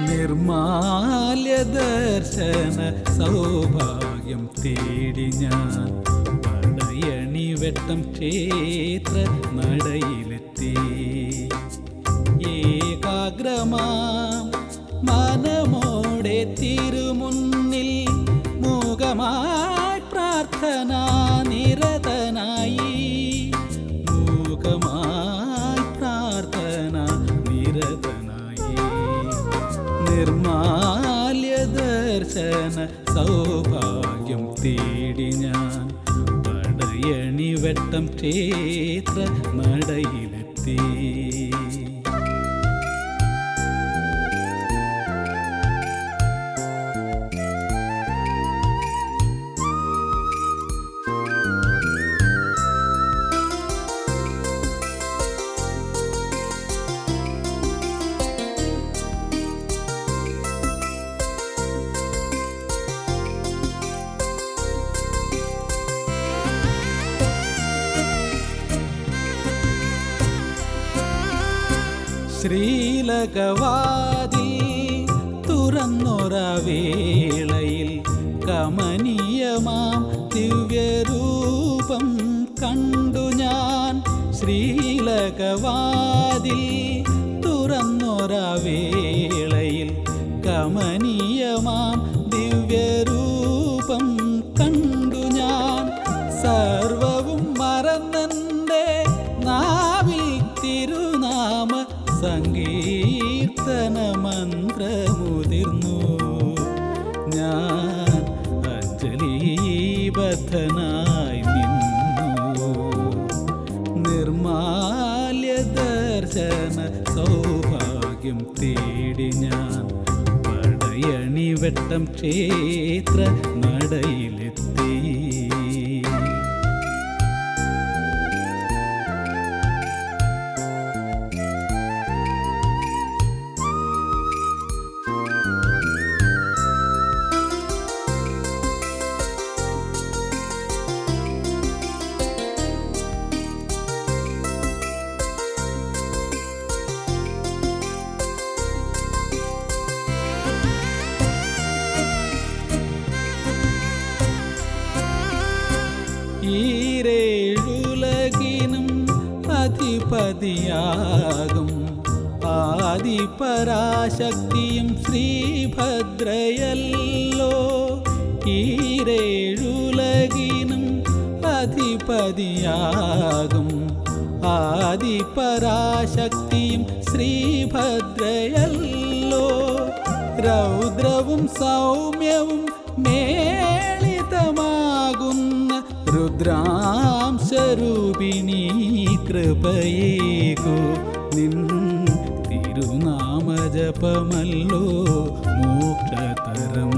നിർമാല്യ ദർശന സൗഭാഗ്യം തേടി ഞാൻ പടയണി വെട്ടം ക്ഷേത്ര നടയിലെത്തി ഏകാഗ്രമാം മനമോടെ തിരുമുന്നിൽ മൂകമായി പ്രാർത്ഥന നിരതനായി മൂകമായി പ്രാർത്ഥന നിരതനായി നിർമാല്യ ദർശന സൗഭാഗ്യം തേടി ഞാൻ പടയണി വെട്ടം ക്ഷേത്ര നടയിലെത്തി ശ്രീലകവാതി തുറന്നൊരവേളയിൽ കമനീയമാം ദിവ്യരൂപം കണ്ടു ഞാൻ ശ്രീലകവാതിൽ തുറന്നൊരവേളയിൽ കമനീയമാം ദിവ്യരൂപം കണ്ടു ഞാൻ സർവവും മറന്നെൻ്റെ നാവിൽ തിരുനാമ സങ്കീർത്തന മന്ത്രമുതിർന്നു ഞാൻ അഞ്ജലീബദ്ധനായി നിന്നു നിർമാല്യ ദർശന സൗഭാഗ്യം തേടി ഞാൻ പടയണി വെട്ടം ക്ഷേത്ര നടയിലെത്തി ഈരേഴുലകിനും അധിപതിയാകും ആദിപരാശക്തിയും ശ്രീഭദ്രയല്ലോ ഈരേഴുലകിനും അധിപതിയാകും ആദിപരാശക്തിയും ശ്രീഭദ്രയല്ലോ രൗദ്രവും സൗമ്യവും മേളിതമാകുന്ന രുദ്രാംശരൂപിണി കൃപയേകു നിൻ തിരുനാമജപമല്ലോ മോക്ഷതരം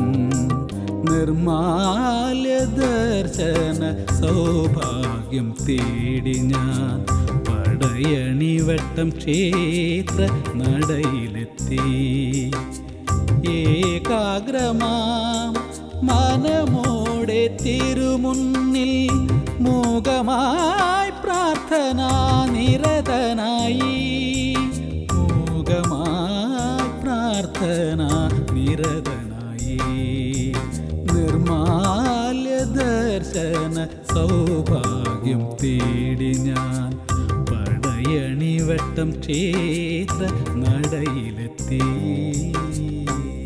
നിർമാല്യ ദർശന സൗഭാഗ്യം തേടി ഞാൻ പടയണി വെട്ടം ക്ഷേത്ര നടയിലെത്തി ഏകാഗ്രമാം മനമോടെ തിരുമുന്നിൽ മൂകമായി പ്രാർത്ഥന നിരതനായി മൂകമായി പ്രാർത്ഥന നിരതനായി നിർമാല്യ ദർശന സൗഭാഗ്യം തേടി ഞാൻ പടയണി വെട്ടം ക്ഷേത്ര നടയിലെത്തി